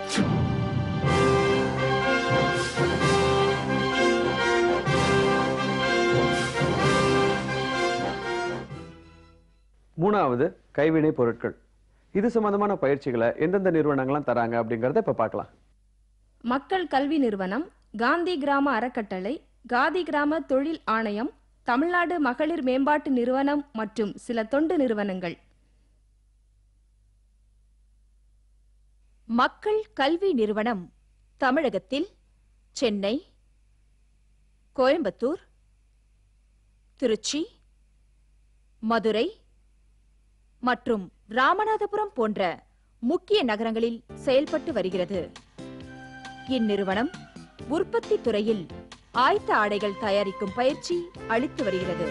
மூணாவது கைவினை பொருட்கள் இது சம்பந்தமான பயிற்சிகளை எந்தெந்த நிறுவனங்கள்லாம் தராங்க அப்படிங்கறத இப்ப பார்க்கலாம் மக்கள் கல்வி நிறுவனம் காந்தி கிராம அறக்கட்டளை காதி கிராம தொழில் ஆணையம் தமிழ்நாடு மகளிர் மேம்பாட்டு நிறுவனம் மற்றும் சில தொண்டு நிறுவனங்கள் மக்கள் கல்வி நிறுவனம் தமிழகத்தில் சென்னை கோயம்புத்தூர் திருச்சி மதுரை மற்றும் ராமநாதபுரம் போன்ற முக்கிய நகரங்களில் செயல்பட்டு வருகிறது இந்நிறுவனம் உற்பத்தி துறையில் ஆயத்த ஆடைகள் தயாரிக்கும் பயிற்சி அளித்து வருகிறது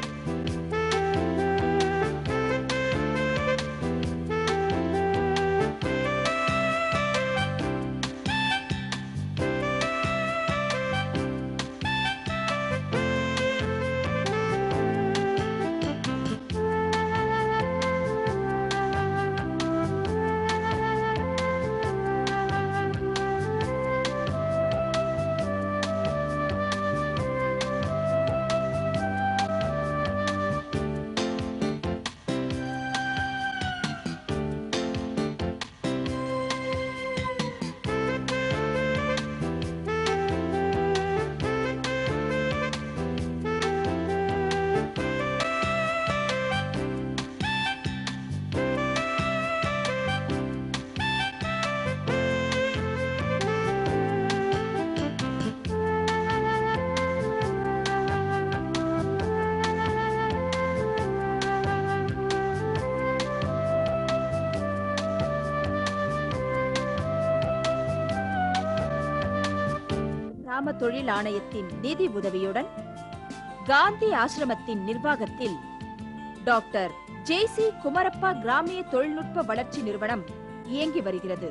கிராம தொழில் ஆணையத்தின் நிதி உதவியுடன் காந்தி ஆசிரமத்தின் நிர்வாகத்தில் டாக்டர் ஜே சி குமரப்பா கிராமிய தொழில்நுட்ப வளர்ச்சி நிறுவனம் இயங்கி வருகிறது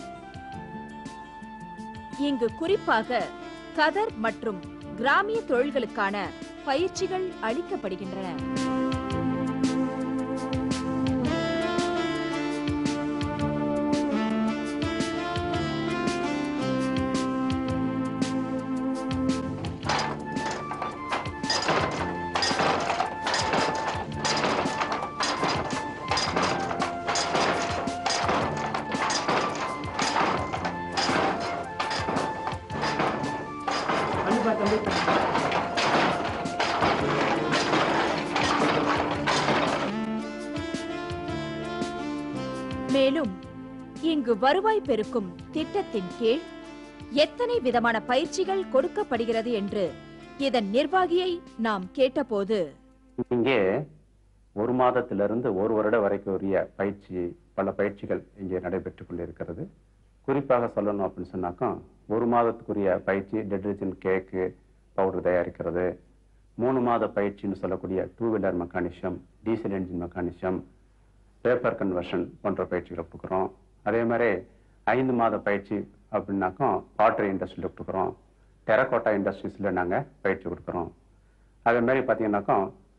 இங்கு குறிப்பாக கதர் மற்றும் கிராமிய தொழில்களுக்கான பயிற்சிகள் அளிக்கப்படுகின்றன மேலும் இங்கு வருவாய் பெருக்கும் திட்டத்தின் கீழ் எத்தனை விதமான பயிற்சிகள் கொடுக்கப்படுகிறது என்று இதன் நிர்வாகியை நாம் கேட்டபோது இங்கே ஒரு மாதத்திலிருந்து ஒரு வருடம் வரைக்கும் உரிய பயிற்சி பல பயிற்சிகள் இங்கே நடைபெற்றுக் கொண்டிருக்கிறது குறிப்பாக சொல்லணும் அப்படின்னு சொன்னாக்கா ஒரு மாதத்துக்குரிய பயிற்சி டெட்டர்ஜென்ட் கேக்கு பவுடர் தயாரிக்கிறது மூணு மாத பயிற்சின்னு சொல்லக்கூடிய two wheeler mechanism diesel engine mechanism paper conversion போன்ற பயிற்சிகளை கொடுக்குறோம் அதே மாதிரி ஐந்து மாத பயிற்சி அப்படின்னாக்கா பாட்ரி இண்டஸ்ட்ரியில் கொடுக்குறோம் டெரகோட்டா இண்டஸ்ட்ரீஸில் நாங்கள் பயிற்சி கொடுக்குறோம் அதே மாதிரி பார்த்தீங்கன்னாக்கா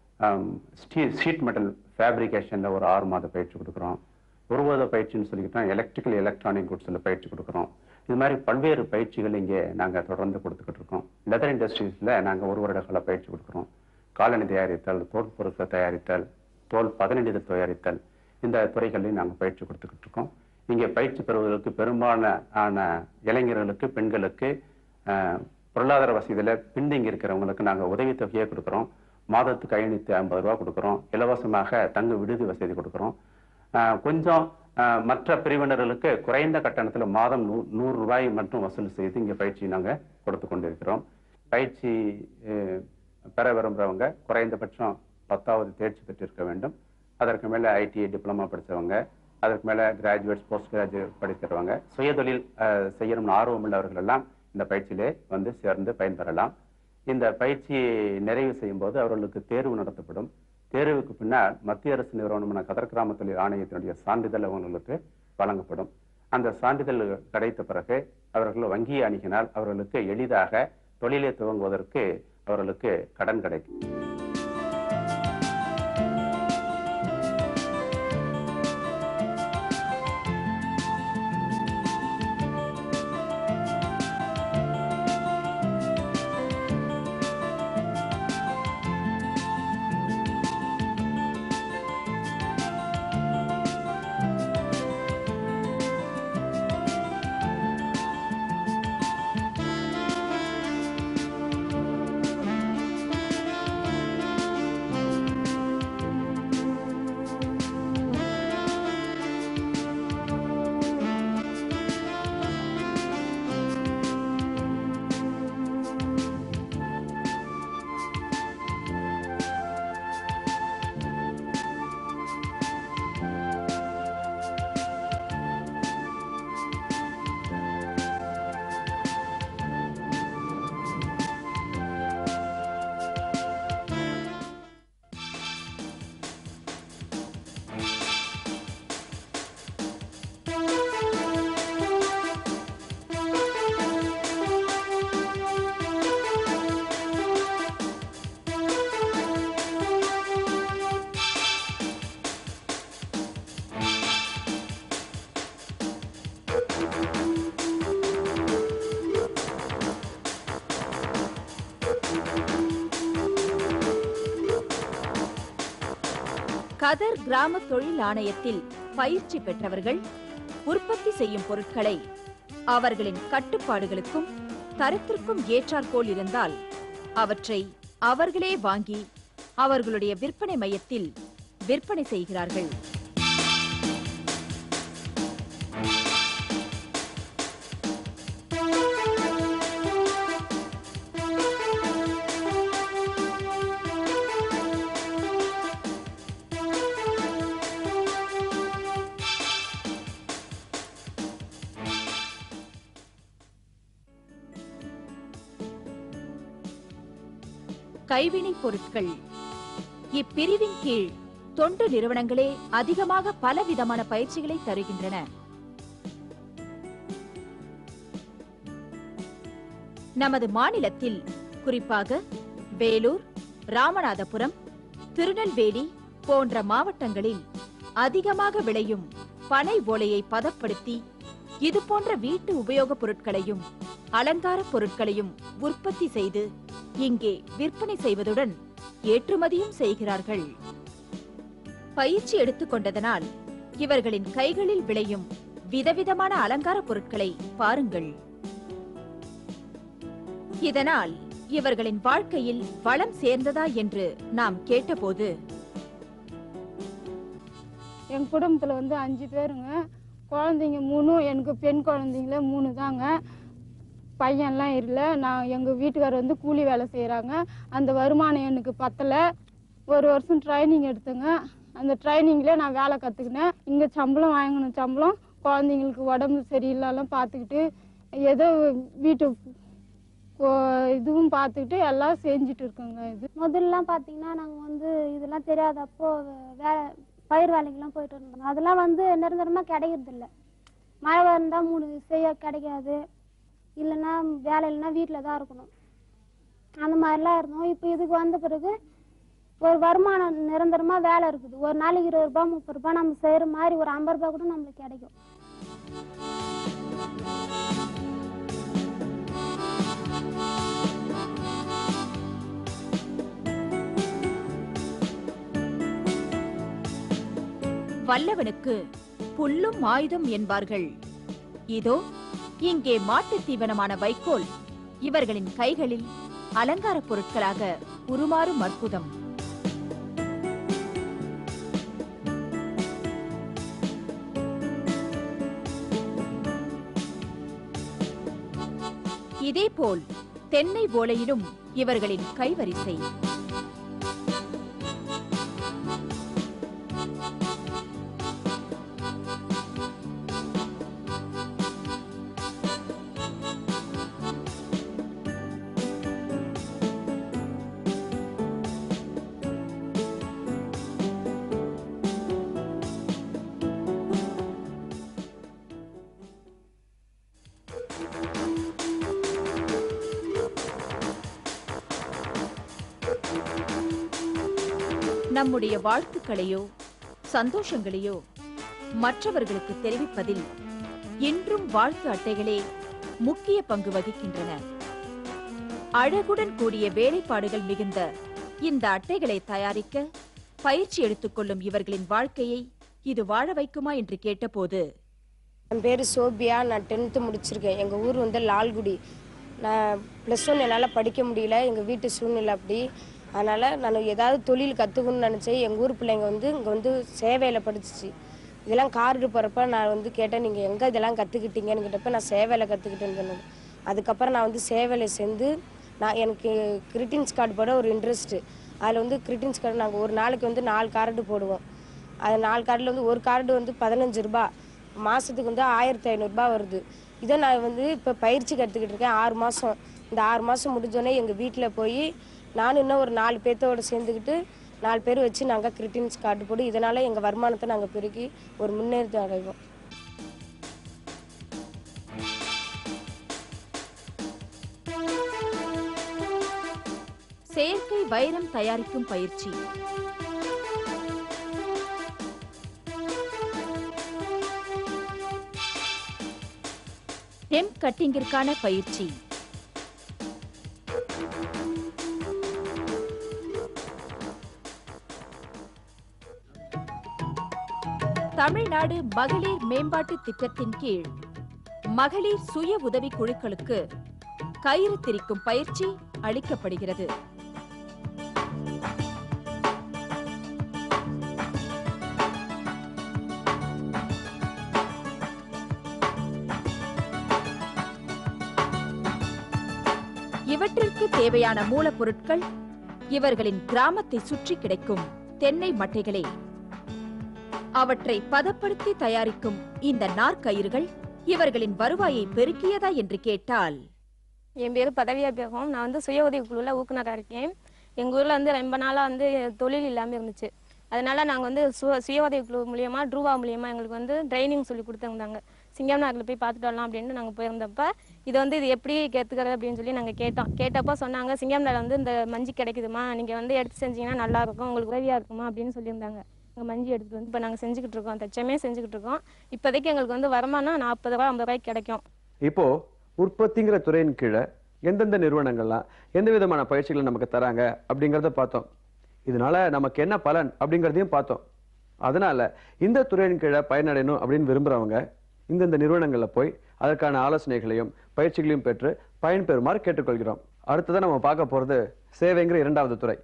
ஸ்டீல் ஷீட் மெட்டல் ஃபேப்ரிகேஷனில் ஒரு ஆறு மாத பயிற்சி கொடுக்குறோம் உருவத பயிற்சின்னு சொல்லிக்கிட்டோம் எலக்ட்ரிக்கல் எலக்ட்ரானிக் குட்ஸில் பயிற்சி கொடுக்குறோம் இது மாதிரி பல்வேறு பயிற்சிகள் இங்கே நாங்கள் தொடர்ந்து கொடுத்துக்கிட்டு இருக்கோம் லெதர் இண்டஸ்ட்ரீஸில் நாங்கள் ஒரு வருட கால பயிற்சி கொடுக்குறோம் காலணி தயாரித்தல் தோல் பொருட்கள் தயாரித்தல் தோல் பதனிடுதல் தயாரித்தல் இந்த துறைகளில் நாங்கள் பயிற்சி கொடுத்துக்கிட்டு இருக்கோம் இங்கே பயிற்சி பெறுவதற்கு பெரும்பாலான ஆன இளைஞர்களுக்கு பெண்களுக்கு அஹ், பொருளாதார வசதியில் பின்தங்கி இருக்கிறவங்களுக்கு நாங்கள் உதவித்தொகையே கொடுக்குறோம் மாதத்துக்கு ஐநூற்றி ஐம்பது ரூபா கொடுக்குறோம் இலவசமாக தங்கு விடுதி வசதி கொடுக்குறோம் அஹ், கொஞ்சம் அஹ், மற்ற பிரிவினர்களுக்கு குறைந்த கட்டணத்தில் மாதம் நூ நூறு ரூபாய் மட்டும் வசூல் செய்து இங்கே பயிற்சி நாங்கள் கொடுத்து கொண்டிருக்கிறோம் பயிற்சி அஹ், பெற விரும்புகிறவங்க குறைந்தபட்சம் பத்தாவது தேர்ச்சி பெற்றிருக்க வேண்டும் அதற்கு மேலே ஐடிஐ டிப்ளமா படித்தவங்க அதற்கு மேலே கிராஜுவேட்ஸ் போஸ்ட் கிராஜுவேட் படிக்கிறவங்க சுயதொழில் அஹ், செய்யணும்னு ஆர்வம் உள்ளவர்கள் எல்லாம் இந்த பயிற்சியிலே வந்து சேர்ந்து பயன்பெறலாம் இந்த பயிற்சியை நிறைவு செய்யும் போது அவர்களுக்கு தேர்வு நடத்தப்படும் தேர்வுக்கு பின்னால் மத்திய அரசு நிறுவனமான கதர் கிராம தொழில் ஆணையத்தினுடைய சான்றிதழ் அவங்களுக்கு வழங்கப்படும் அந்த சான்றிதழ் கிடைத்த பிறகு அவர்கள் வங்கியை அணுகினால் அவர்களுக்கு எளிதாக தொழிலை துவங்குவதற்கு அவர்களுக்கு கடன் கிடைக்கும் கதர் கிராம தொழில் ஆணையத்தில் பயிற்சி பெற்றவர்கள் உற்பத்தி செய்யும் பொருட்களை அவர்களின் கட்டுப்பாடுகளுக்கும் தரத்திற்கும் ஏற்றாற்போல் இருந்தால் அவற்றை அவர்களே வாங்கி அவர்களுடைய விற்பனை மையத்தில் விற்பனை செய்கிறார்கள் கைவினைப் பொருட்கள் இப்பிரிவின் கீழ் தொண்டு நிறுவனங்களே அதிகமாக பலவிதமான பயிற்சிகளை தருகின்றன நமது மாநிலத்தில் குறிப்பாக வேலூர் ராமநாதபுரம் திருநெல்வேலி போன்ற மாவட்டங்களில் அதிகமாக விளையும் பனை ஓலையை பதப்படுத்தி இது போன்ற வீட்டு உபயோகப் பொருட்களையும் அலங்கார பொருட்களையும் உற்பத்தி செய்து இங்கே விற்பனை செய்வதுடன் ஏற்றுமதியும் செய்கிறார்கள் பயிற்சி எடுத்துக்கொண்டதனால் இவர்களின் கைகளில் விளையும் விதவிதமான அலங்கார பொருட்களை பாருங்கள் இதனால் இவர்களின் வாழ்க்கையில் வளம் சேர்ந்ததா என்று நாம் கேட்டபோது எங்கள் குடும்பத்தில் வந்து அஞ்சு பேருங்க குழந்தைங்க மூணு எனக்கு பெண் குழந்தைங்களே மூணு தாங்க பையன்லாம் இல்லை நான் எங்கள் வீட்டுக்காரர் வந்து கூலி வேலை செய்கிறாங்க அந்த வருமானம் எனக்கு பத்தலை ஒரு வருஷம் ட்ரைனிங் எடுத்தேங்க அந்த ட்ரைனிங்லேயே நான் வேலை கற்றுக்கினேன் இங்கே சம்பளம் வாங்கின சம்பளம் குழந்தைங்களுக்கு உடம்பு சரியில்லாமல் பார்த்துக்கிட்டு ஏதோ வீட்டு கோ- இதுவும் பார்த்துக்கிட்டு எல்லாம் செஞ்சுட்டு இருக்கோங்க இது முதல்லாம் பார்த்தீங்கன்னா நாங்கள் வந்து இதெல்லாம் தெரியாதப்போ வே பயிர் வேலைக்கெல்லாம் போயிட்டு இருந்தோம் அதெல்லாம் வந்து நிரந்தரமாக கிடைக்கிறது இல்ல மழை வந்தால் மூணு செய்ய கிடைக்காது இல்லைன்னா வேலை இல்லைன்னா வீட்டில் தான் இருக்கணும் அந்த மாதிரிலாம் இருந்தோம் இப்போ இதுக்கு வந்த பிறகு ஒரு வருமானம் நிரந்தரமாக வேலை இருக்குது ஒரு நாளைக்கு இருபது ரூபாய் முப்பது ரூபாய் நம்ம செய்கிற மாதிரி ஒரு ஐம்பது ரூபாய் கூட நம்மளுக்கு கிடைக்கும் வல்லவனுக்கு புல்லும் ஆயுதம் என்பார்கள் இதோ இங்கே மாட்டுத் தீவனமான வைக்கோல் இவர்களின் கைகளில் அலங்கார பொருட்களாக உருமாறும் அற்புதம் இதேபோல் தென்னை ஓலையிலும் இவர்களின் கைவரிசை நம்முடைய வாழ்த்துக்களையோ சந்தோஷங்களையோ மற்றவர்களுக்கு தெரிவிப்பதில் இன்றும் வாழ்த்து அட்டைகளே முக்கிய பங்கு வகிக்கின்றன அழகுடன் கூடிய வேலைப்பாடுகள் மிகுந்த இந்த அட்டைகளை தயாரிக்க பயிற்சி எடுத்துக்கொள்ளும் இவர்களின் வாழ்க்கையை இது வாழ வைக்குமா என்று கேட்டபோது என் பேர் சோபியா நான் டென்த்து முடிச்சிருக்கேன் எங்கள் ஊர் வந்து லால்குடி நான் ப்ளஸ் ஒன் என்னால் படிக்க முடியல எங்கள் வீட்டு சூழ்நிலை அப்படி அதனால் நான் ஏதாவது தொழில் கற்றுக்கணும்னு நினச்சேன் எங்கள் ஊர் பிள்ளைங்க வந்து இங்கே வந்து சேவையில் படிச்சிச்சு இதெல்லாம் கார்டு போகிறப்ப நான் வந்து கேட்டேன் நீங்கள் எங்கே இதெல்லாம் கற்றுக்கிட்டீங்கன்னு கேட்டப்ப நான் சேவையில் கற்றுக்கிட்டேன்னு சொன்னது அதுக்கப்புறம் நான் வந்து சேவையில் சேர்ந்து நான் எனக்கு கிரிட்டின்ஸ் கார்டு போட ஒரு இன்ட்ரெஸ்ட்டு அதில் வந்து கிரிட்டின்ஸ் கார்டு நாங்கள் ஒரு நாளைக்கு வந்து நாலு கார்டு போடுவோம் அது நாலு கார்டில் வந்து ஒரு கார்டு வந்து பதினஞ்சு ரூபாய் மாதத்துக்கு வந்து ஆயிரத்தி ஐநூறுரூபா வருது இதை நான் வந்து இப்போ பயிற்சி கற்றுக்கிட்டு இருக்கேன் ஆறு மாதம் இந்த ஆறு மாதம் முடிஞ்சோடனே எங்கள் வீட்டில் போய் நானும் இன்னும் ஒரு நாலு பேர்த்தோட சேர்ந்துக்கிட்டு நாலு பேர் வச்சு நாங்கள் கிரிட்டின்ஸ் கார்டு போட்டு இதனால் எங்கள் வருமானத்தை நாங்கள் பெருக்கி ஒரு முன்னேற்றம் அடைவோம் செயற்கை வைரம் தயாரிக்கும் பயிற்சி ஹெம் கட்டிங்கிற்கான பயிற்சி தமிழ்நாடு மகளிர் மேம்பாட்டு திட்டத்தின் கீழ் மகளிர் சுய உதவி குழுக்களுக்கு கயிறு திரிக்கும் பயிற்சி அளிக்கப்படுகிறது இவற்றிற்கு தேவையான மூலப்பொருட்கள் இவர்களின் கிராமத்தை சுற்றி கிடைக்கும் தென்னை மட்டைகளே அவற்றை பதப்படுத்தி தயாரிக்கும் இந்த நார்க்கயிறுகள் இவர்களின் வருவாயை பெருக்கியதா என்று கேட்டால் என் பேர் பதவியா பேகம் நான் வந்து சுய உதவி குழுவில் ஊக்குனராக இருக்கேன் எங்கள் ஊரில் வந்து ரொம்ப நாளாக வந்து தொழில் இல்லாமல் இருந்துச்சு அதனால நாங்கள் வந்து சு சுய உதவி குழு மூலியமா ட்ரூவா மூலியமா எங்களுக்கு வந்து ட்ரைனிங் சொல்லி கொடுத்துருந்தாங்க சிங்கம் நகரில் போய் பார்த்துட்டு வரலாம் அப்படின்னு நாங்கள் போயிருந்தப்ப இது வந்து இது எப்படி கற்றுக்கிறது அப்படின்னு சொல்லி நாங்கள் கேட்டோம் கேட்டப்போ சொன்னாங்க சிங்கம் நகர் வந்து இந்த மஞ்சி கிடைக்குதுமா நீங்கள் வந்து எடுத்து செஞ்சீங்கன்னா நல்லா இருக்கும் உங்களுக்கு உதவியாக இருக்குமா அப்படின்னு சொல்லியிருந்தாங்க நாங்கள் மஞ்சி எடுத்துட்டு வந்து இப்போ நாங்கள் செஞ்சுக்கிட்டு இருக்கோம் தச்சமே செஞ்சுக்கிட்டு இருக்கோம் இப்போதைக்கு எங்களுக்கு வந்து வருமானம் நாற்பது ரூபா ஐம்பது ரூபாய்க்கு கிடைக்கும் இப்போ உற்பத்திங்கிற துறையின் கீழே எந்தெந்த நிறுவனங்கள்லாம் எந்த விதமான பயிற்சிகளை நமக்கு தராங்க அப்படிங்கிறத பார்த்தோம் இதனால நமக்கு என்ன பலன் அப்படிங்கிறதையும் பார்த்தோம் அதனால இந்த துறையின் கீழே பயனடையணும் அப்படின்னு விரும்புறவங்க இந்தந்த நிறுவனங்களில் போய் அதற்கான ஆலோசனைகளையும் பயிற்சிகளையும் பெற்று பயன்பெறுமாறு கேட்டுக்கொள்கிறோம் அடுத்ததான் நம்ம பார்க்க போறது சேவைங்கிற இரண்டாவது துறை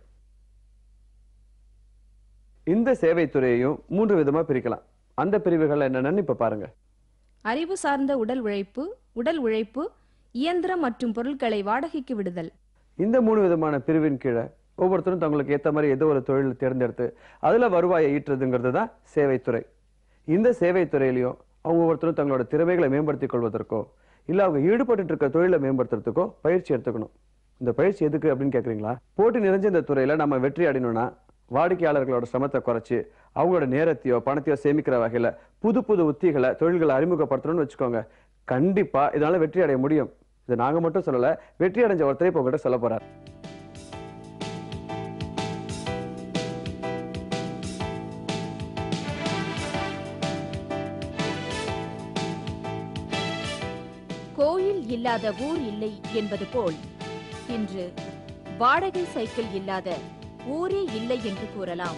இந்த சேவை துறையையும் மூன்று விதமா பிரிக்கலாம் அந்த பிரிவுகள் என்னென்னு இப்ப பாருங்க அறிவு சார்ந்த உடல் உழைப்பு உடல் உழைப்பு இயந்திரம் மற்றும் பொருட்களை வாடகைக்கு விடுதல் இந்த மூணு விதமான பிரிவின் கீழே ஒவ்வொருத்தரும் தங்களுக்கு ஏத்த மாதிரி ஏதோ ஒரு தொழில் தேர்ந்தெடுத்து அதுல வருவாயை ஈட்டுறதுங்கிறது தான் சேவைத்துறை இந்த சேவைத்துறையிலையும் அவங்க ஒவ்வொருத்தரும் தங்களோட திறமைகளை மேம்படுத்திக் கொள்வதற்கோ இல்ல அவங்க ஈடுபட்டு இருக்க தொழிலை மேம்படுத்துறதுக்கோ பயிற்சி எடுத்துக்கணும் இந்த பயிற்சி எதுக்கு அப்படின்னு கேக்குறீங்களா போட்டி நிறைஞ்ச இந்த துறையில நம்ம வெற்றி அடையணும்னா வாடிக்கையாளர்களோட சிரமத்தை குறைச்சு அவங்களோட நேரத்தையோ பணத்தையோ சேமிக்கிற வகையில புது புது உத்திகளை தொழில்களை அறிமுகப்படுத்தணும்னு வச்சுக்கோங்க கண்டிப்பா இதனால வெற்றி அடைய முடியும் இது நாங்க மட்டும் சொல்லல வெற்றி அடைஞ்ச ஒருத்தரை இப்போ உங்ககிட்ட சொல்ல போறார் கோயில் இல்லாத ஊர் இல்லை என்பது போல் இன்று வாடகை சைக்கிள் இல்லாத ஊரே இல்லை என்று கூறலாம்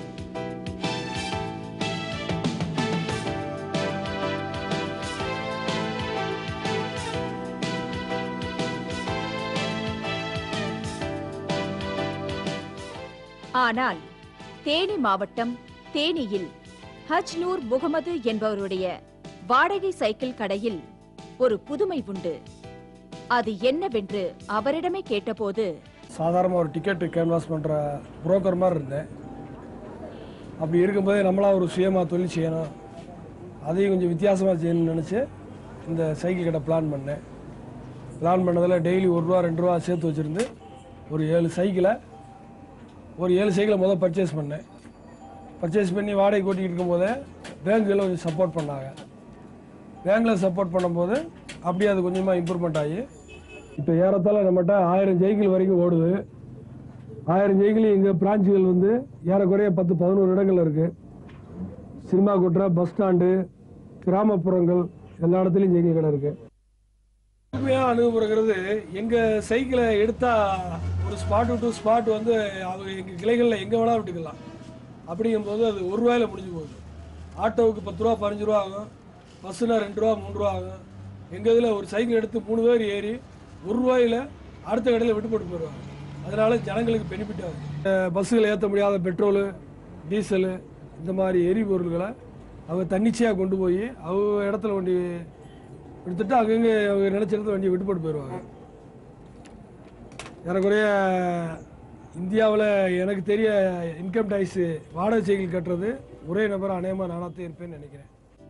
ஆனால் தேனி மாவட்டம் தேனியில் ஹஜ்னூர் முகமது என்பவருடைய வாடகை சைக்கிள் கடையில் ஒரு புதுமை உண்டு அது என்னவென்று அவரிடமே கேட்டபோது சாதாரணமாக ஒரு டிக்கெட்டு கேன்வாஸ் பண்ணுற புரோக்கர் மாதிரி இருந்தேன் அப்படி இருக்கும்போதே நம்மளா ஒரு சுயமாக தொழில் செய்யணும் அதையும் கொஞ்சம் வித்தியாசமாக செய்யணும்னு நினச்சி இந்த சைக்கிள் கடை பிளான் பண்ணேன் பிளான் பண்ணதில் டெய்லி ஒரு ரூபா ரெண்டு ரூபா சேர்த்து வச்சுருந்து ஒரு ஏழு சைக்கிளை ஒரு ஏழு சைக்கிளை முதல் பர்ச்சேஸ் பண்ணேன் பர்ச்சேஸ் பண்ணி வாடகை ஓட்டிக்கிட்டு இருக்கும்போதே பேங்க்கில் கொஞ்சம் சப்போர்ட் பண்ணாங்க பேங்க்கில் சப்போர்ட் பண்ணும்போது அப்படியே அது கொஞ்சமாக இம்ப்ரூவ்மெண்ட் ஆகி இப்போ ஏறத்தாழ நம்மகிட்ட ஆயிரம் சைக்கிள் வரைக்கும் ஓடுது ஆயிரம் சைக்கிள் எங்கள் பிரான்ச்சுகள் வந்து ஏறக்குறைய பத்து பதினோரு இடங்கள்ல இருக்குது சினிமா கொட்டுற பஸ் ஸ்டாண்டு கிராமப்புறங்கள் எல்லா இடத்துலையும் சைக்கிள் கடை இருக்குது உண்மையாக அணுகுமுறைங்கிறது எங்கள் சைக்கிளை எடுத்தால் ஒரு ஸ்பாட் டு ஸ்பாட் வந்து அவங்க எங்கள் கிளைகளில் எங்கே வேணாலும் விட்டுக்கலாம் அப்படிங்கும்போது அது ஒரு ரூபாயில முடிஞ்சு போகுது ஆட்டோவுக்கு பத்து ரூபா பதினஞ்சு ரூபா ஆகும் பஸ்ஸுனா ரெண்டு ரூபா மூணு ரூபா ஆகும் எங்கள் இதில் ஒரு சைக்கிள் எடுத்து மூணு பேர் ஏறி ஒரு ரூபாயில அடுத்த கடையில் விட்டு போட்டு போயிடுவாங்க அதனால ஜனங்களுக்கு பெனிஃபிட் ஆகுது பஸ்ஸுகள் ஏற்ற முடியாத பெட்ரோலு டீசலு இந்த மாதிரி எரிபொருள்களை அவங்க தன்னிச்சையாக கொண்டு போய் அவங்க இடத்துல வண்டி எடுத்துட்டு அங்கங்கே அவங்க நினச்ச இடத்துல வண்டியை விட்டு போட்டு போயிடுவாங்க ஏறக்குறைய இந்தியாவில் எனக்கு தெரிய இன்கம் டேக்ஸு வாடகை சைக்கிள் கட்டுறது ஒரே நபர் அநேகமாக நானாகத்தான் இருப்பேன்னு நினைக்கிறேன்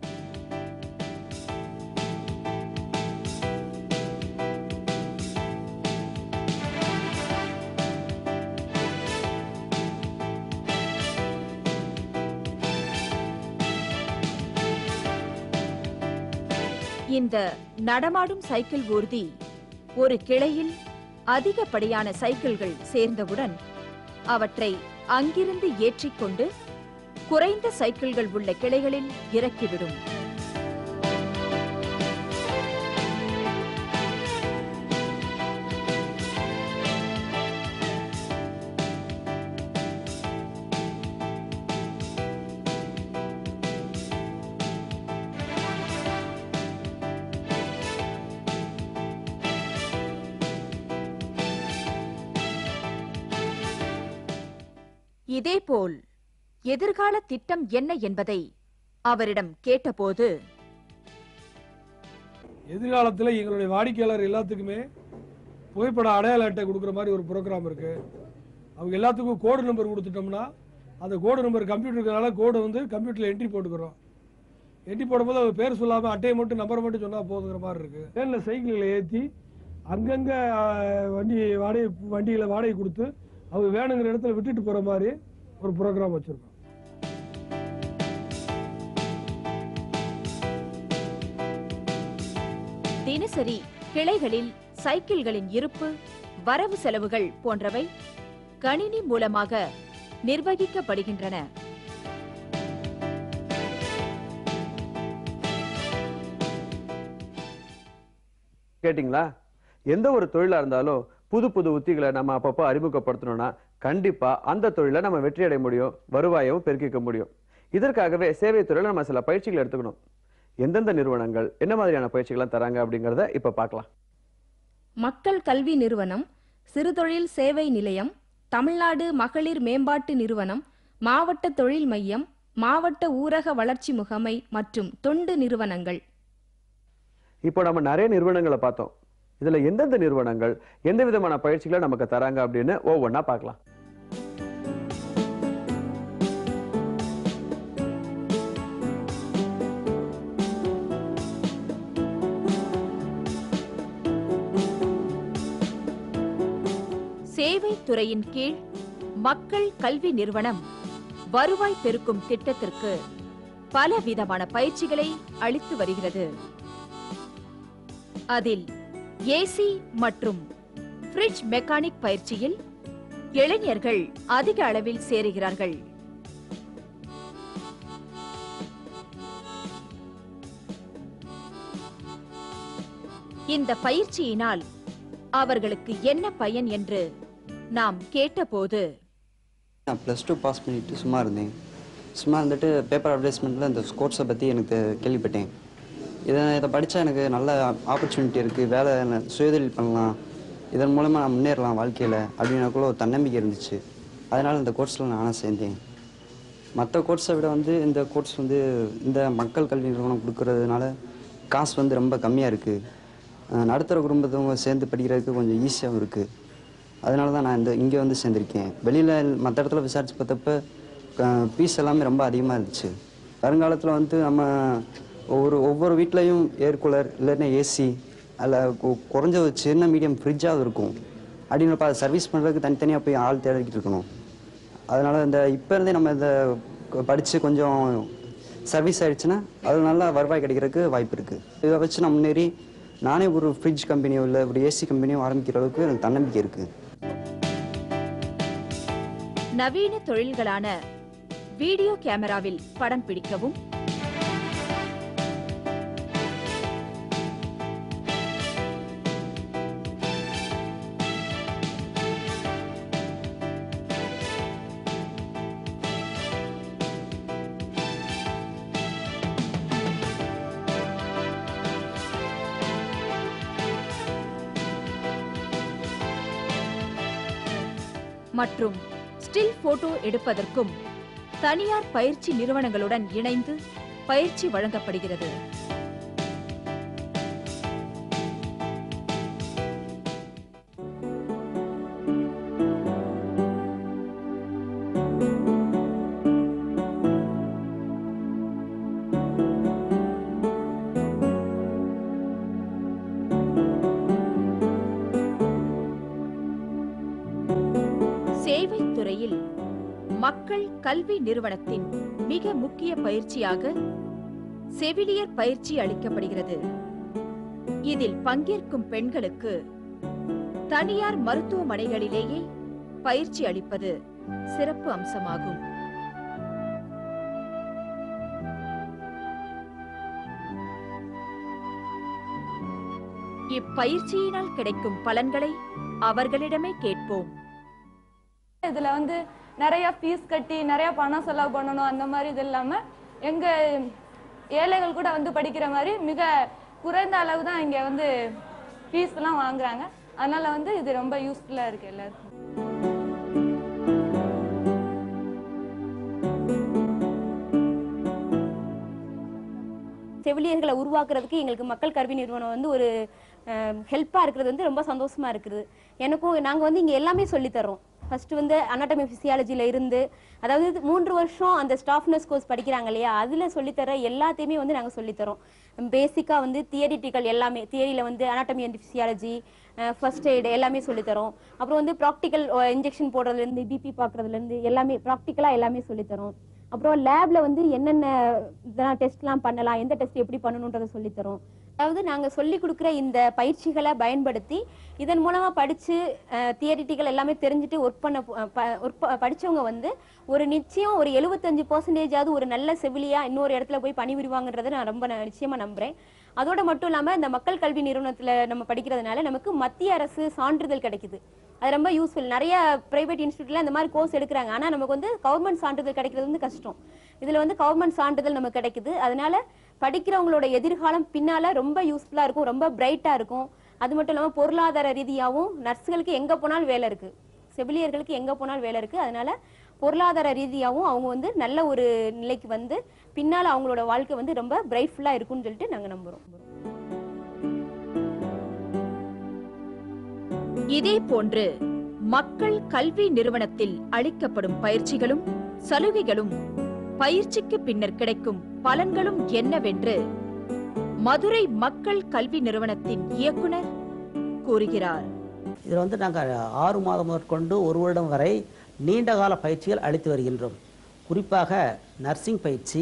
இந்த நடமாடும் சைக்கிள் ஊர்தி ஒரு கிளையில் அதிகப்படியான சைக்கிள்கள் சேர்ந்தவுடன் அவற்றை அங்கிருந்து ஏற்றிக்கொண்டு குறைந்த சைக்கிள்கள் உள்ள கிளைகளில் இறக்கிவிடும் இதேபோல் எதிர்கால திட்டம் என்ன என்பதை அவரிடம் கேட்டபோது எதிர்காலத்தில் எங்களுடைய வாடிக்கையாளர் எல்லாத்துக்குமே புகைப்பட அடையாள அட்டை கொடுக்குற மாதிரி ஒரு ப்ரோக்ராம் இருக்கு அவங்க எல்லாத்துக்கும் கோடு நம்பர் கொடுத்துட்டோம்னா அந்த கோடு நம்பர் கம்ப்யூட்டர் இருக்கிறனால கோடை வந்து கம்ப்யூட்டரில் என்ட்ரி போட்டுக்கிறோம் என்ட்ரி போடும்போது அவங்க பேர் சொல்லாமல் அட்டையை மட்டும் நம்பரை மட்டும் சொன்னால் போதுங்கிற மாதிரி இருக்கு வேனில் சைக்கிள்களை ஏற்றி அங்கங்கே வண்டி வாடகை வண்டியில் வாடகை கொடுத்து அவங்க வேணுங்கிற இடத்துல விட்டுட்டு போகிற மாதிரி ஒரு ப்ரோக்ராம் வச்சுருக்கோம் தினசரி கிளைகளில் சைக்கிள்களின் இருப்பு வரவு செலவுகள் போன்றவை கணினி மூலமாக நிர்வகிக்கப்படுகின்றன கேட்டிங்களா எந்த ஒரு தொழிலா இருந்தாலும் புது புது உத்திகளை நம்ம அப்பப்போ அறிமுகப்படுத்தணும்னா கண்டிப்பா அந்த தொழிலை நம்ம வெற்றி அடைய முடியும் வருவாயவும் பெருக்கிக்க முடியும் இதற்காகவே சேவை துறையில நம்ம சில பயிற்சிகள் எடுத்துக்கணும் எந்தெந்த நிறுவனங்கள் என்ன மாதிரியான பயிற்சிகளை தராங்க அப்படிங்கறத இப்ப பார்க்கலாம் மக்கள் கல்வி நிறுவனம் சிறுதொழில் சேவை நிலையம் தமிழ்நாடு மகளிர் மேம்பாட்டு நிறுவனம் மாவட்ட தொழில் மையம் மாவட்ட ஊரக வளர்ச்சி முகமை மற்றும் தொண்டு நிறுவனங்கள் இப்போ நம்ம நிறைய நிறுவனங்களை பார்த்தோம் இதுல எந்தெந்த நிறுவனங்கள் எந்த விதமான பயிற்சிகளை நமக்கு தராங்க அப்படின்னு ஒவ்வொன்றா பார்க்கலாம் சேவை துறையின் கீழ் மக்கள் கல்வி நிறுவனம் வருவாய் பெருக்கும் திட்டத்திற்கு பல விதமான பயிற்சிகளை அளித்து வருகிறது அதில் ஏசி மற்றும் ஃப்ரிட்ஜ் மெக்கானிக் பயிற்சியில் இளைஞர்கள் அதிக அளவில் சேருகிறார்கள் இந்த பயிற்சியினால் அவர்களுக்கு என்ன பயன் என்று நாம் கேட்டபோது நான் ப்ளஸ் டூ பாஸ் பண்ணிட்டு சும்மா இருந்தேன் சும்மா இருந்துட்டு பேப்பர் அட்வர்டைஸ்மெண்ட்டில் இந்த ஸ்கோர்ஸை பற்றி எனக்கு கேள்விப்பட்டேன் இதை இதை படித்தா எனக்கு நல்ல ஆப்பர்ச்சுனிட்டி இருக்குது வேலை ந- சுயதொழில் பண்ணலாம் இதன் மூலமாக நான் முன்னேறலாம் வாழ்க்கையில் அப்படின்னக்குள்ள ஒரு தன்னம்பிக்கை இருந்துச்சு அதனால் இந்த கோர்ஸில் நானும் சேர்ந்தேன் மற்ற கோர்ஸை விட வந்து இந்த கோர்ஸ் வந்து இந்த மக்கள் கல்வி நிறுவனம் கொடுக்கறதுனால காசு வந்து ரொம்ப கம்மியாக இருக்குது நடுத்தர குடும்பத்தவங்க சேர்ந்து படிக்கிறதுக்கு கொஞ்சம் ஈஸியாகவும் இருக்குது அதனால தான் நான் இந்த இங்கே வந்து சேர்ந்திருக்கேன் வெளியில் மற்ற இடத்துல விசாரிச்சு பார்த்தப்ப ஃபீஸ் எல்லாமே ரொம்ப அதிகமாக இருந்துச்சு வருங்காலத்தில் வந்து நம்ம ஒவ்வொரு ஒவ்வொரு வீட்லேயும் ஏர் கூலர் இல்லைன்னா ஏசி அதில் குறைஞ்ச ஒரு சின்ன மீடியம் ஃப்ரிட்ஜாவது இருக்கும் அப்படின்றப்ப அதை சர்வீஸ் பண்ணுறதுக்கு தனித்தனியாக போய் ஆள் தேடிக்கிட்டு இருக்கணும் அதனால் இந்த இப்போ இருந்தே நம்ம இதை படித்து கொஞ்சம் சர்வீஸ் ஆயிடுச்சுன்னா அது நல்லா வருவாய் கிடைக்கிறதுக்கு வாய்ப்பு இருக்குது இதை வச்சு நான் முன்னேறி நானே ஒரு ஃப்ரிட்ஜ் கம்பெனியோ இல்லை ஒரு ஏசி கம்பெனியோ ஆரம்பிக்கிற அளவுக்கு எனக்கு தன்னம்பிக்கை இருக்குது நவீன தொழில்களான வீடியோ கேமராவில் படம் பிடிக்கவும் மற்றும் ஸ்டில் போட்டோ எடுப்பதற்கும் தனியார் பயிற்சி நிறுவனங்களுடன் இணைந்து பயிற்சி வழங்கப்படுகிறது சேவை துறையில் மக்கள் கல்வி நிறுவனத்தின் மிக முக்கிய பயிற்சியாக செவிலியர் பயிற்சி அளிக்கப்படுகிறது இதில் பங்கேற்கும் பெண்களுக்கு தனியார் மருத்துவமனைகளிலேயே பயிற்சி அளிப்பது சிறப்பு அம்சமாகும் இப்பயிற்சியினால் கிடைக்கும் பலன்களை அவர்களிடமே கேட்போம் இதுல வந்து நிறைய ஃபீஸ் கட்டி நிறைய பணம் செலவு பண்ணணும் அந்த மாதிரி இது இல்லாம எங்க ஏழைகள் கூட வந்து படிக்கிற மாதிரி மிக குறைந்த அளவு தான் இங்க வந்து ஃபீஸ் எல்லாம் வாங்குறாங்க அதனால வந்து இது ரொம்ப யூஸ்ஃபுல்லா இருக்கு எல்லாருக்கும் செவிலியர்களை உருவாக்குறதுக்கு எங்களுக்கு மக்கள் கல்வி நிறுவனம் வந்து ஒரு ஹெல்ப்பாக இருக்கிறது வந்து ரொம்ப சந்தோஷமா இருக்குது எனக்கும் நாங்கள் வந்து இங்கே எல்லாமே சொல்லித் தர்றோம் ஃபர்ஸ்ட் வந்து அனாட்டமி ஃபிசியாலஜியில் இருந்து அதாவது இது மூன்று வருஷம் அந்த ஸ்டாஃப் நர்ஸ் கோர்ஸ் படிக்கிறாங்க இல்லையா அதில் சொல்லித்தர எல்லாத்தையுமே வந்து நாங்கள் சொல்லித்தரோம் பேசிக்காக வந்து தியரிட்டிக்கல் எல்லாமே தியரியில் வந்து anatomy and physiology first aid எல்லாமே சொல்லித்தரோம் அப்புறம் வந்து ப்ராக்டிக்கல் இன்ஜெக்ஷன் போடுறதுலேருந்து பிபி பார்க்குறதுலேருந்து எல்லாமே ப்ராக்டிக்கலாக எல்லாமே சொல்லித்தரோம் அப்புறம் லேப்ல வந்து என்னென்ன இதெல்லாம் டெஸ்ட்லாம் பண்ணலாம் எந்த டெஸ்ட் எப்படி பண்ணணுன்றதை சொல்லித்தரோம் அதாவது நாங்கள் சொல்லி கொடுக்குற இந்த பயிற்சிகளை பயன்படுத்தி இதன் மூலமா படிச்சு தியரிட்டிகள் எல்லாமே தெரிஞ்சுட்டு ஒர்க் பண்ண ஒர்க் படிச்சவங்க வந்து ஒரு நிச்சயம் ஒரு எழுபத்தஞ்சு பர்சன்டேஜாவது ஒரு நல்ல செவிலியா இன்னொரு இடத்துல போய் பணிபுரிவாங்கன்றதை நான் ரொம்ப ந- நிச்சயமா நம்புறேன் அதோட மட்டும் இல்லாம இந்த மக்கள் கல்வி நிறுவனத்துல நம்ம படிக்கிறதுனால நமக்கு மத்திய அரசு சான்றிதழ் கிடைக்குது அது ரொம்ப யூஸ்ஃபுல் நிறைய பிரைவேட் இன்ஸ்டியூட்ல இந்த மாதிரி கோர்ஸ் எடுக்கிறாங்க ஆனா நமக்கு வந்து கவர்மெண்ட் சான்றிதழ் கிடைக்கிறது வந்து கஷ்டம் இதுல வந்து கவர்மெண்ட் சான்றிதழ் நமக்கு கிடைக்குது அதனால படிக்கிறவங்களோட எதிர்காலம் பின்னால ரொம்ப யூஸ்ஃபுல்லா இருக்கும் ரொம்ப பிரைட்டா இருக்கும் அது மட்டும் இல்லாம பொருளாதார ரீதியாகவும் நர்ஸுகளுக்கு எங்க போனாலும் வேலை இருக்கு செவிலியர்களுக்கு எங்க போனாலும் வேலை இருக்கு அதனால பொருளாதார ரீதியாகவும் அவங்க வந்து நல்ல ஒரு நிலைக்கு வந்து பின்னால அவங்களோட வாழ்க்கை வந்து ரொம்ப பிரைட்ஃபுல்லா இருக்கும்னு சொல்லிட்டு நாங்க நம்புறோம் இதே போன்று மக்கள் கல்வி நிறுவனத்தில் அளிக்கப்படும் பயிற்சிகளும் சலுகைகளும் பயிற்சிக்கு பின்னர் கிடைக்கும் பலன்களும் என்னவென்று மதுரை மக்கள் கல்வி நிறுவனத்தின் இயக்குனர் கூறுகிறார் இதில் வந்து நாங்கள் ஆறு மாதம் முதற்கொண்டு ஒரு வருடம் வரை நீண்ட கால பயிற்சிகள் அளித்து வருகின்றோம் குறிப்பாக நர்சிங் பயிற்சி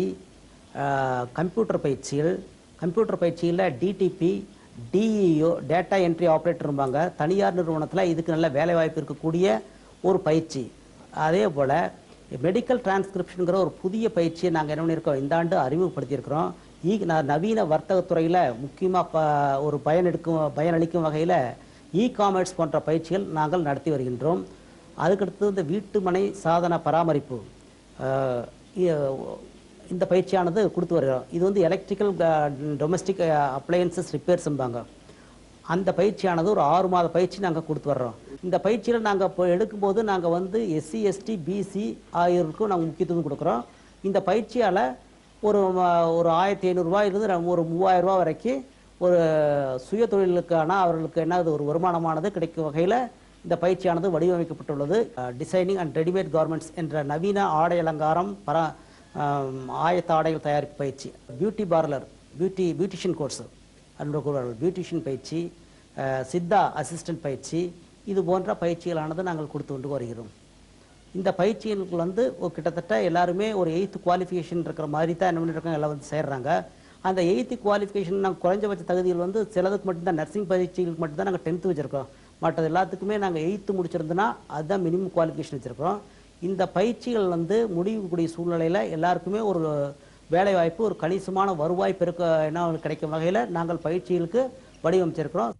ஆஹ், கம்ப்யூட்டர் பயிற்சிகள் கம்ப்யூட்டர் பயிற்சியில் டிடிபி டிஇஓ டேட்டா என்ட்ரி ஆப்ரேட்டர்ம்பாங்க தனியார் நிறுவனத்தில் இதுக்கு நல்ல வேலைவாய்ப்பு இருக்கக்கூடிய ஒரு பயிற்சி அதே போல் மெடிக்கல் டிரான்ஸ்கிரிப்ஷனுங்கிற ஒரு புதிய பயிற்சியை நாங்கள் என்ன பண்ணியிருக்கோம் இந்த ஆண்டு அறிமுகப்படுத்தியிருக்கிறோம் ஈ ந- நவீன வர்த்தகத்துறையில் முக்கியமாக ப ஒரு பயனெடுக்கும் பயனளிக்கும் வகையில் இ காமர்ஸ் போன்ற பயிற்சிகள் நாங்கள் நடத்தி வருகின்றோம் அதுக்கடுத்து இந்த வீட்டு மனை சாதன பராமரிப்பு அஹ், இ- இந்த பயிற்சியானது கொடுத்து வருகிறோம் இது வந்து எலக்ட்ரிக்கல் டொமஸ்டிக் அப்ளையன்சஸ் ரிப்பேர்ஸ்ம்பாங்க அந்த பயிற்சியானது ஒரு ஆறு மாத பயிற்சி நாங்கள் கொடுத்து வர்றோம் இந்த பயிற்சியில் நாங்கள் இப்போ எடுக்கும்போது நாங்கள் வந்து எஸ்சி எஸ்டி பிசி ஆகியோருக்கும் நாங்கள் முக்கியத்துவம் கொடுக்குறோம் இந்த பயிற்சியால் ஒரு ம- ஒரு ஆயிரத்தி ஐநூறுரூவாயிலிருந்து நம்ம ஒரு மூவாயிரம் ரூபாய் வரைக்கும் ஒரு சுய தொழிலுக்கான அவர்களுக்கு என்னது ஒரு வருமானமானது கிடைக்கும் வகையில் இந்த பயிற்சியானது வடிவமைக்கப்பட்டுள்ளது டிசைனிங் அண்ட் ரெடிமேட் கார்மெண்ட்ஸ் என்ற நவீன ஆடை அலங்காரம் பர ஆம், ஆயத்த ஆடைகள் தயாரிப்பு பயிற்சி beauty parlour beauty beautician course அன்று கூறுவார்கள் பியூட்டிஷியன் பயிற்சி அஹ், சித்தா அசிஸ்டன்ட் பயிற்சி இது போன்ற பயிற்சிகளானது நாங்கள் கொடுத்து கொண்டு வருகிறோம் இந்த பயிற்சிகளுக்கு வந்து ஒரு கிட்டத்தட்ட எல்லாருமே ஒரு எயித்து குவாலிஃபிகேஷன் இருக்கிற மாதிரி தான் என்ன பண்ணிருக்காங்க எல்லாம் வந்து சேர்றாங்க அந்த எயித்து குவாலிஃபிகேஷன் நாங்கள் குறைஞ்சபட்ச தகுதிகள் வந்து சிலதுக்கு மட்டும்தான் நர்சிங் பயிற்சிகளுக்கு மட்டும்தான் நாங்கள் டென்த்து வச்சுருக்கோம் மற்றது எல்லாத்துக்குமே நாங்கள் எயித்து முடிச்சிருந்தோன்னா அதுதான் மினிமம் குவாலிஃபிகேஷன் வச்சுருக்கோம் இந்த பயிற்சிகள் வந்து முடிவுக்கூடிய சூழ்நிலையில் எல்லாருக்குமே ஒரு வேலைவாய்ப்பு ஒரு கணிசமான வருவாய் பெருக்க என்ன கிடைக்கும் வகையில் நாங்கள் பயிற்சிகளுக்கு வடிவமைச்சிருக்கிறோம்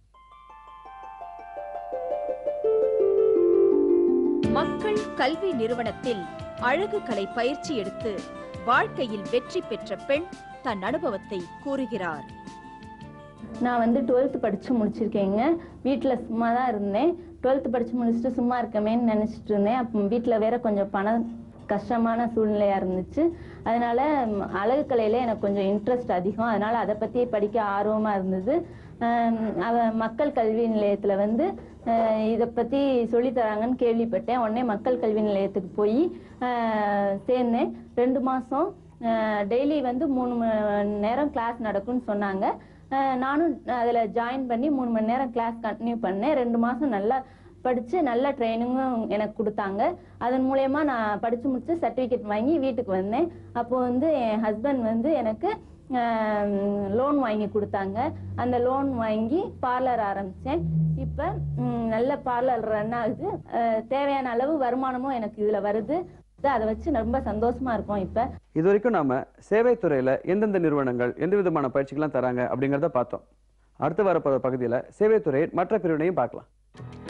மக்கள் கல்வி நிறுவனத்தில் அழகு கலை பயிற்சி எடுத்து வாழ்க்கையில் வெற்றி பெற்ற பெண் தன் அனுபவத்தை கூறுகிறார் நான் வந்து டுவெல்த்து படித்து முடிச்சிருக்கேங்க வீட்டில் சும்மா தான் இருந்தேன் டுவெல்த்து படித்து முடிச்சுட்டு சும்மா இருக்கமேன்னு நினச்சிட்டு இருந்தேன் அப்போ வீட்டில் வேற கொஞ்சம் பணம் கஷ்டமான சூழ்நிலையாக இருந்துச்சு அதனால ம், அழகு கலையில் எனக்கு கொஞ்சம் இன்ட்ரெஸ்ட் அதிகம் அதனால அதை பற்றி படிக்க ஆர்வமாக இருந்தது ஆம், அவ மக்கள் கல்வி நிலையத்தில் வந்து அஹ், இதை பற்றி சொல்லித்தராங்கன்னு கேள்விப்பட்டேன் உடனே மக்கள் கல்வி நிலையத்துக்கு போய் அஹ், சேர்ந்தேன் ரெண்டு மாதம் டெய்லி வந்து மூணு மணி நேரம் கிளாஸ் நடக்கும்னு சொன்னாங்க அஹ் நானும் அதில் ஜாயின் பண்ணி மூணு மணி நேரம் கிளாஸ் கண்டினியூ பண்ணேன் ரெண்டு மாதம் நல்லா படித்து நல்ல ட்ரைனிங்கும் எனக்கு கொடுத்தாங்க அதன் மூலயமா நான் படித்து முடிச்சு சர்டிஃபிகேட் வாங்கி வீட்டுக்கு வந்தேன் அப்போ வந்து என் ஹஸ்பண்ட் வந்து எனக்கு லோன் வாங்கி கொடுத்தாங்க அந்த லோன் வாங்கி பார்லர் ஆரம்பித்தேன் இப்போ நல்ல பார்லர் ரன் ஆகுது அஹ் தேவையான அளவு வருமானமும் எனக்கு இதில் வருது அதை வச்சு ரொம்ப சந்தோஷமா இருக்கோம் இப்போ இது வரைக்கும் நாம சேவை துறையில எந்தெந்த நிறுவனங்கள் எந்த விதமான பயிற்சிகள்லாம் தராங்க அப்படிங்கறத பார்த்தோம் அடுத்து வரப்போற பகுதியில சேவை துறையின் மற்ற பிரிவினையும் பார்க்கலாம்